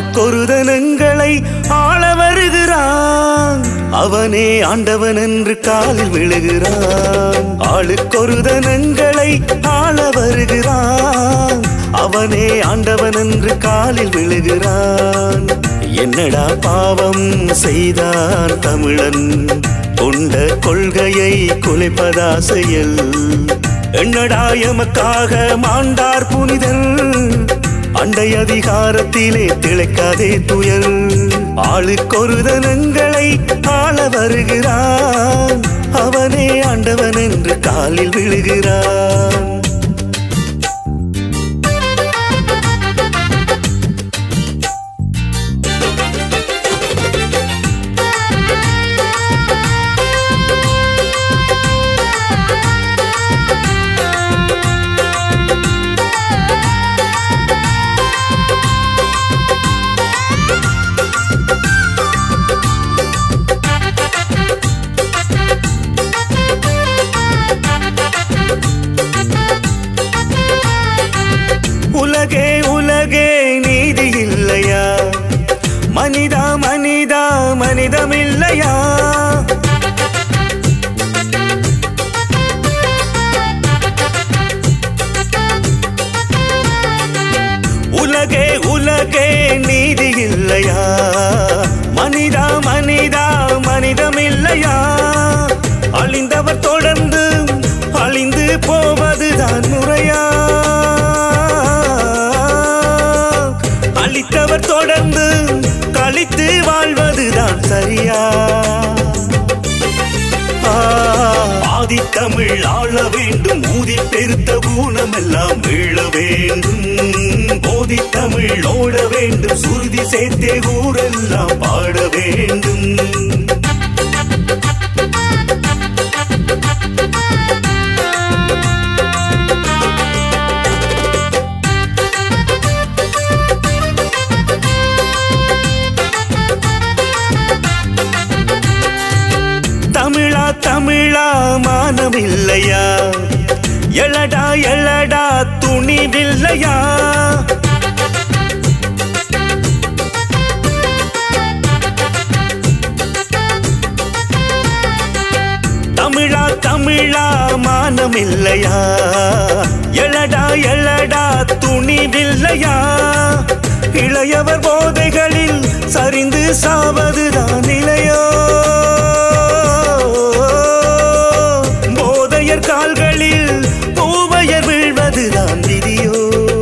ஆளுக்கொருதனங்களை ஆள வருகிறான் அவனே ஆண்டவன் என்று காலில் விழுகிறான் ஆளுக்கொருதனங்களை ஆள வருகிறான் அவனே ஆண்டவன் என்று காலில் விழுகிறான் என்னடா பாவம் செய்தான் தமிழன் கொண்ட கொள்கையை குலைப்பதா செயல் என்னடா எமக்காக மாண்டார் புனிதன் அண்டை அதிகாரத்திலே திளைக்காதே துயல் ஆளுக்கொருதனங்களை ஆள வருகிறான் அவனே ஆண்டவன் என்று காலில் விழுகிறான் உலகே உலகே நீதி இல்லையா மனிதா மனிதா மனிதமில்லையா உலகே உலகே நீதி இல்லையா மனிதா மனிதா மனிதமில்லையா அழிந்தவர் தொடர்ந்து அழிந்து போவதுதான் முறையா அழித்தவர் தொடர்ந்து கழித்து வாழ்வதுதான் சரியா ஆதித்தமிழ் ஆள வேண்டும் ஊதி பெருத்த ஊனமெல்லாம் வீழ வேண்டும் போதித்தமிழ் ஓட வேண்டும் சுருதி சேர்த்தே ஊரெல்லாம் பாட வேண்டும் தமிழா தமிழா மானமில்லையா எழடா எழடா துணிவில்லையா தமிழா தமிழா மானமில்லையா எழடா எழடா துணிவில்லையா இளையவர் போதைகளில் சரிந்து சாவதுதான் நிலையோ போதையர் கால்களில் பூவையர் வீழ்வதுதான் விதியோ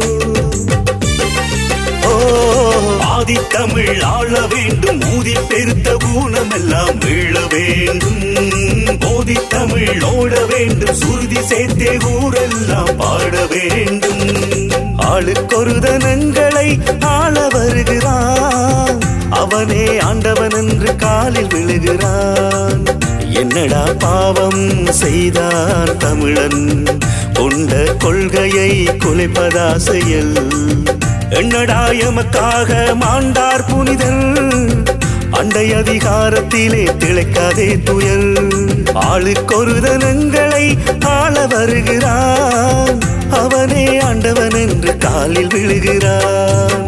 ஓ ஆதித்தமிழ் ஆள வேண்டும் ஊதி பெருத்த ஊனமெல்லாம் வீழ வேண்டும் போதித்தமிழ் ஓட வேண்டும் சுருதி சேர்த்தே ஊரெல்லாம் பாட வேண்டும் ஆளுக்கொருதனங்களை ஆள வருகிறான் அவனே ஆண்டவன் என்று காலில் விழுகிறான் என்னடா பாவம் செய்தான் தமிழன் கொண்ட கொள்கையை குலைப்பதா செயல் என்னடா எமக்காக மாண்டார் புனிதன் அண்டை அதிகாரத்திலே திளைக்காதே துயல் ஆளுக்கொருதனங்களை ஆள வருகிறான் அவனே ஆண்டவன் என்று காலில் விழுகிறான்